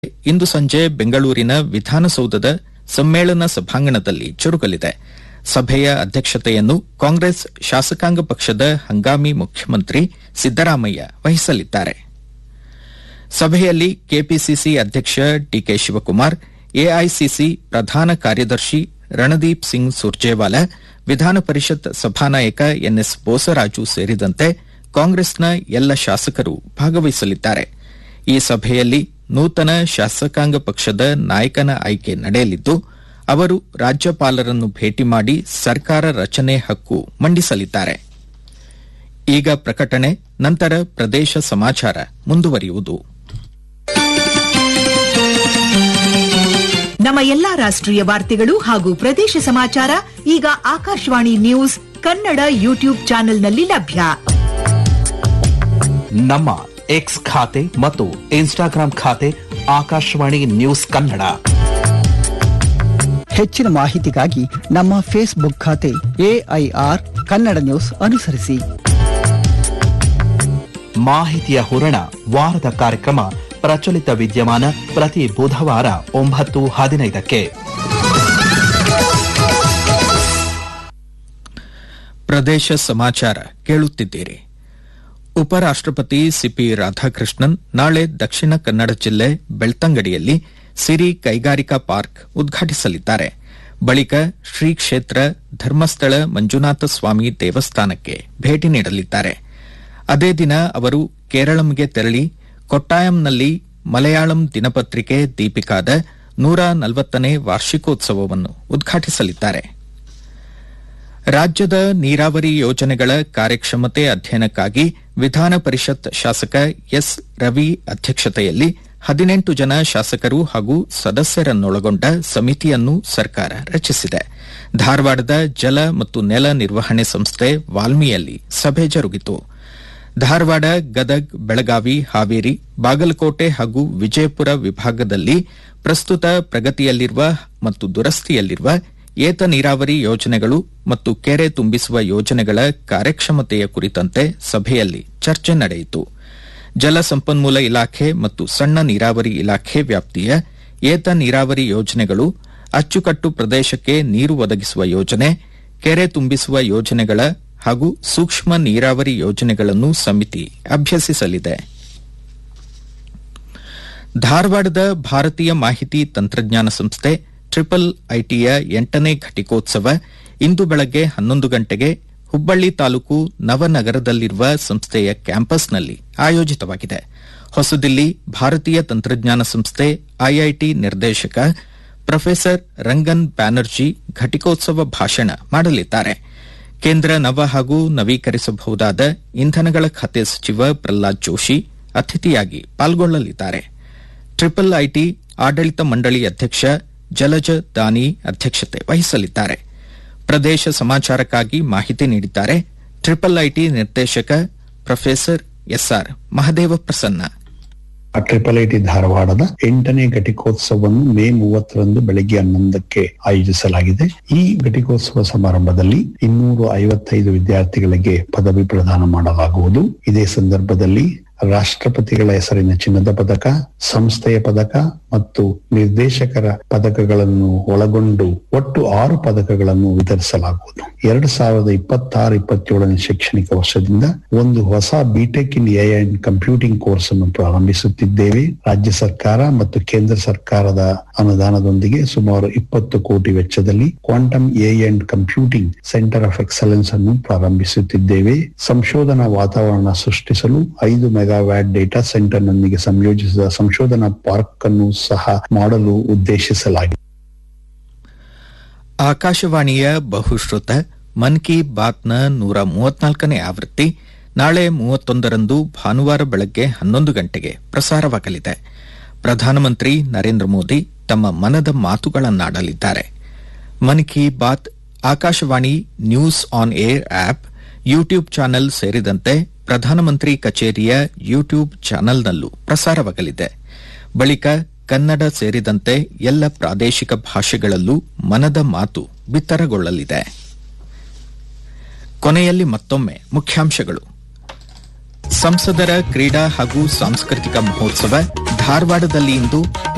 ಇಂದು ಸಂಜೆ ಬೆಂಗಳೂರಿನ ವಿಧಾನಸೌಧದ ಸಮ್ಮೇಳನ ಸಭಾಂಗಣದಲ್ಲಿ ಜರುಗಲಿದೆ ಸಭೆಯ ಅಧ್ಯಕ್ಷತೆಯನ್ನು ಕಾಂಗ್ರೆಸ್ ಶಾಸಕಾಂಗ ಪಕ್ಷದ ಹಂಗಾಮಿ ಮುಖ್ಯಮಂತ್ರಿ ಸಿದ್ದರಾಮಯ್ಯ ವಹಿಸಲಿದ್ದಾರೆ ಸಭೆಯಲ್ಲಿ ಕೆಪಿಸಿಸಿ ಅಧ್ಯಕ್ಷ ಡಿಕೆ ಶಿವಕುಮಾರ್ ಎಐಸಿಸಿ ಪ್ರಧಾನ ಕಾರ್ಯದರ್ಶಿ ರಣದೀಪ್ ಸಿಂಗ್ ಸುರ್ಜೇವಾಲಾ ವಿಧಾನ ಪರಿಷತ್ ಸಭಾನಾಯಕ ಎನ್ಎಸ್ ಬೋಸರಾಜು ಸೇರಿದಂತೆ ಕಾಂಗ್ರೆಸ್ನ ಎಲ್ಲ ಶಾಸಕರು ಭಾಗವಹಿಸಲಿದ್ದಾರೆ ಈ ಸಭೆಯಲ್ಲಿ ನೂತನ ಶಾಸಕಾಂಗ ಪಕ್ಷದ ನಾಯಕನ ಆಯ್ಕೆ ನಡೆಯಲಿದ್ದು ಅವರು ರಾಜ್ಯಪಾಲರನ್ನು ಭೇಟಿ ಮಾಡಿ ಸರ್ಕಾರ ರಚನೆ ಹಕ್ಕು ಮಂಡಿಸಲಿದ್ದಾರೆ ಈಗ ಪ್ರಕಟಣೆ ನಂತರ ಪ್ರದೇಶ ಸಮಾಚಾರ ಮುಂದುವರಿಯುವುದು ನಮ್ಮ ಎಲ್ಲಾ ರಾಷ್ಟ್ರೀಯ ವಾರ್ತೆಗಳು ಹಾಗೂ ಪ್ರದೇಶ ಸಮಾಚಾರ ಈಗ ಆಕಾಶವಾಣಿ ನ್ಯೂಸ್ ಕನ್ನಡ ಯೂಟ್ಯೂಬ್ ಚಾನೆಲ್ನಲ್ಲಿ ಲಭ್ಯ ನಮ್ಮ ಎಕ್ಸ್ ಖಾತೆ ಮತ್ತು ಇನ್ಸ್ಟಾಗ್ರಾಂ ಖಾತೆ ಆಕಾಶವಾಣಿ ನ್ಯೂಸ್ ಕನ್ನಡ ಹೆಚ್ಚಿನ ಮಾಹಿತಿಗಾಗಿ ನಮ್ಮ ಫೇಸ್ಬುಕ್ ಖಾತೆ ಎಐಆರ್ ಕನ್ನಡ ನ್ಯೂಸ್ ಅನುಸರಿಸಿ ಮಾಹಿತಿಯ ಹೂರಣ ವಾರದ ಕಾರ್ಯಕ್ರಮ ಪ್ರಚಲಿತ ವಿದ್ಯಮಾನ ಪ್ರತಿ ಬುಧವಾರ ಒಂಬತ್ತು ಹದಿನೈದಕ್ಕೆ ಪ್ರದೇಶ ಸಮಾಚಾರ ಕೇಳುತ್ತಿದ್ದೀರಿ ಉಪರಾಷ್ಟಪತಿ ಸಿಪಿ ರಾಧಾಕೃಷ್ಣನ್ ನಾಳೆ ದಕ್ಷಿಣ ಕನ್ನಡ ಜಿಲ್ಲೆ ಬೆಳ್ತಂಗಡಿಯಲ್ಲಿ ಸಿರಿ ಕೈಗಾರಿಕಾ ಪಾರ್ಕ್ ಉದ್ಘಾಟಿಸಲಿದ್ದಾರೆ ಬಳಿಕ ಶ್ರೀ ಕ್ಷೇತ್ರ ಧರ್ಮಸ್ಥಳ ಮಂಜುನಾಥ ಸ್ವಾಮಿ ದೇವಸ್ಥಾನಕ್ಕೆ ಭೇಟಿ ನೀಡಲಿದ್ದಾರೆ ಅದೇ ದಿನ ಅವರು ಕೇರಳಂಗೆ ತೆರಳಿ ಕೊಟ್ಟಾಯಂನಲ್ಲಿ ಮಲಯಾಳಂ ದಿನಪತ್ರಿಕೆ ದೀಪಿಕಾದ ನೂರ ನಲವತ್ತನೇ ವಾರ್ಷಿಕೋತ್ಸವವನ್ನು ಉದ್ಘಾಟಿಸಲಿದ್ದಾರೆ ರಾಜ್ಯದ ನೀರಾವರಿ ಯೋಜನೆಗಳ ಕಾರ್ಯಕ್ಷಮತೆ ಅಧ್ಯಯನಕ್ಕಾಗಿ ವಿಧಾನ ಪರಿಷತ್ ಶಾಸಕ ಎಸ್ ರವಿ ಅಧ್ಯಕ್ಷತೆಯಲ್ಲಿ ಹದಿನೆಂಟು ಜನ ಶಾಸಕರು ಹಾಗೂ ಸದಸ್ಯರನ್ನೊಳಗೊಂಡ ಸಮಿತಿಯನ್ನು ಸರ್ಕಾರ ರಚಿಸಿದೆ ಧಾರವಾಡದ ಜಲ ಮತ್ತು ನೆಲ ನಿರ್ವಹಣೆ ಸಂಸ್ಥೆ ವಾಲ್ಮಿಯಲ್ಲಿ ಸಭೆ ಜರುಗಿತು ಧಾರವಾಡ ಗದಗ್ ಬೆಳಗಾವಿ ಹಾವೇರಿ ಬಾಗಲಕೋಟೆ ಹಾಗೂ ವಿಜಯಪುರ ವಿಭಾಗದಲ್ಲಿ ಪ್ರಸ್ತುತ ಪ್ರಗತಿಯಲ್ಲಿರುವ ಮತ್ತು ದುರಸ್ತಿಯಲ್ಲಿರುವ ಏತ ನೀರಾವರಿ ಯೋಜನೆಗಳು ಮತ್ತು ಕೆರೆ ತುಂಬಿಸುವ ಯೋಜನೆಗಳ ಕಾರ್ಯಕ್ಷಮತೆಯ ಕುರಿತಂತೆ ಸಭೆಯಲ್ಲಿ ಚರ್ಚೆ ನಡೆಯಿತು ಜಲಸಂಪನ್ಮೂಲ ಇಲಾಖೆ ಮತ್ತು ಸಣ್ಣ ನೀರಾವರಿ ಇಲಾಖೆ ವ್ಯಾಪ್ತಿಯ ಏತ ನೀರಾವರಿ ಯೋಜನೆಗಳು ಅಚ್ಚುಕಟ್ಟು ಪ್ರದೇಶಕ್ಕೆ ನೀರು ಒದಗಿಸುವ ಯೋಜನೆ ಕೆರೆ ತುಂಬಿಸುವ ಯೋಜನೆಗಳ ಹಾಗೂ ಸೂಕ್ಷ್ಮ ನೀರಾವರಿ ಯೋಜನೆಗಳನ್ನು ಸಮಿತಿ ಅಭ್ಯಸಿಸಲಿದೆ ಧಾರವಾಡದ ಭಾರತೀಯ ಮಾಹಿತಿ ತಂತ್ರಜ್ಞಾನ ಸಂಸ್ಥೆ ಟ್ರಿಪಲ್ ಐಟಿಯ ಎಂಟನೇ ಘಟಿಕೋತ್ಸವ ಇಂದು ಬೆಳಗ್ಗೆ ಹನ್ನೊಂದು ಗಂಟೆಗೆ ಹುಬ್ಬಳ್ಳಿ ತಾಲೂಕು ನವನಗರದಲ್ಲಿರುವ ಸಂಸ್ಥೆಯ ಕ್ಯಾಂಪಸ್ನಲ್ಲಿ ಆಯೋಜಿತವಾಗಿದೆ ಹೊಸದಿಲ್ಲಿ ಭಾರತೀಯ ತಂತ್ರಜ್ಞಾನ ಸಂಸ್ಥೆ ಐಐಟಿ ನಿರ್ದೇಶಕ ಪ್ರೊಫೆಸರ್ ರಂಗನ್ ಬ್ಯಾನರ್ಜಿ ಘಟಿಕೋತ್ಸವ ಭಾಷಣ ಮಾಡಲಿದ್ದಾರೆ ಕೇಂದ್ರ ನವ ಹಾಗೂ ನವೀಕರಿಸಬಹುದಾದ ಇಂಧನಗಳ ಖಾತೆ ಸಚಿವ ಪ್ರಹ್ಲಾದ್ ಜೋಶಿ ಅತಿಥಿಯಾಗಿ ಪಾಲ್ಗೊಳ್ಳಲಿದ್ದಾರೆ ಟ್ರಿಪಲ್ ಐಟಿ ಆಡಳಿತ ಮಂಡಳಿ ಅಧ್ಯಕ್ಷ ಜಲಜ ದಾನಿ ಅಧ್ಯಕ್ಷತೆ ವಹಿಸಲಿದ್ದಾರೆ ಪ್ರದೇಶ ಸಮಾಚಾರಕ್ಕಾಗಿ ಮಾಹಿತಿ ನೀಡಿದ್ದಾರೆ ಟ್ರಿಪಲ್ ಐಟಿ ನಿರ್ದೇಶಕ professor S R Mahadeva Prasanna triple IT ಧಾರವಾಡದ ಎಂಟನೇ ಘಟಿಕೋತ್ಸವವನ್ನು ಮೇ ಮೂವತ್ತರಂದು ಬೆಳಗ್ಗೆ ಹನ್ನೊಂದಕ್ಕೆ ಆಯೋಜಿಸಲಾಗಿದೆ ಈ ಘಟಿಕೋತ್ಸವ ಸಮಾರಂಭದಲ್ಲಿ ಇನ್ನೂರ ಐವತ್ತೈದು ವಿದ್ಯಾರ್ಥಿಗಳಿಗೆ ಪದವಿ ಪ್ರದಾನ ಮಾಡಲಾಗುವುದು ಇದೇ ಸಂದರ್ಭದಲ್ಲಿ ರಾಷ್ಟ್ರಪತಿಗಳ ಹೆಸರಿನ ಚಿನ್ನದ ಪದಕ ಸಂಸ್ಥೆಯ ಪದಕ ಮತ್ತು ನಿರ್ದೇಶಕರ ಪದಕಗಳನ್ನು ಒಳಗೊಂಡು ಒಟ್ಟು ಆರು ಪದಕಗಳನ್ನು ವಿತರಿಸಲಾಗುವುದು ಎರಡು ಸಾವಿರದ ಇಪ್ಪತ್ತಾರು ಇಪ್ಪತ್ತೇಳನೇ ಶೈಕ್ಷಣಿಕ ವರ್ಷದಿಂದ ಒಂದು ಹೊಸ B Tech in A and computing course ಅನ್ನು ಪ್ರಾರಂಭಿಸುತ್ತಿದ್ದೇವೆ ರಾಜ್ಯ ಸರ್ಕಾರ ಮತ್ತು ಕೇಂದ್ರ ಸರ್ಕಾರದ ಅನುದಾನದೊಂದಿಗೆ ಸುಮಾರು ಇಪ್ಪತ್ತು ಕೋಟಿ ವೆಚ್ಚದಲ್ಲಿ quantum A and computing centre of excellence ಅನ್ನು ಪ್ರಾರಂಭಿಸುತ್ತಿದ್ದೇವೆ ಸಂಶೋಧನಾ ವಾತಾವರಣ ಸೃಷ್ಟಿಸಲು ಐದು ಮೆಗಾವ್ಯಾಟ್ ಡೇಟಾ ಸೆಂಟರ್ ನೊಂದಿಗೆ ಸಂಯೋಜಿಸಿದ ಸಂಶೋಧನಾ ಪಾರ್ಕ್ ಅನ್ನು ಸಹ ಮಾಡಲು ಉದ್ದೇಶಿಸಲಾಗಿದೆ ಆಕಾಶವಾಣಿಯ ಬಹುಶ್ರುತ ಮನ್ ಕಿ ಬಾತ್ನ ನೂರ ಮೂವತ್ನಾಲ್ಕನೇ ಆವೃತ್ತಿ ನಾಳೆ ಮೂವತ್ತೊಂದರಂದು ಭಾನುವಾರ ಬೆಳಗ್ಗೆ ಹನ್ನೊಂದು ಗಂಟೆಗೆ ಪ್ರಸಾರವಾಗಲಿದೆ ಪ್ರಧಾನಮಂತ್ರಿ ನರೇಂದ್ರ ಮೋದಿ ತಮ್ಮ ಮನದ ಮಾತುಗಳನ್ನಾಡಲಿದ್ದಾರೆ Mann Ki Baat Akashvani news on air app YouTube channel ಸೇರಿದಂತೆ ಪ್ರಧಾನಮಂತ್ರಿ ಕಚೇರಿಯ ಯೂಟ್ಯೂಬ್ ಚಾನೆಲ್ನಲ್ಲೂ ಪ್ರಸಾರವಾಗಲಿದೆ ಬಳಿಕ ಕನ್ನಡ ಸೇರಿದಂತೆ ಎಲ್ಲ ಪ್ರಾದೇಶಿಕ ಭಾಷೆಗಳಲ್ಲೂ ಮನದ ಮಾತು ಬಿತ್ತರಗೊಳ್ಳಲಿದೆ ಕೊನೆಯಲ್ಲಿ ಮತ್ತೊಮ್ಮೆ ಮುಖ್ಯಾಂಶಗಳು ಸಂಸದರ ಕ್ರೀಡಾ ಹಾಗೂ ಸಾಂಸ್ಕೃತಿಕ ಮಹೋತ್ಸವ ಧಾರವಾಡದಲ್ಲಿ ಇಂದು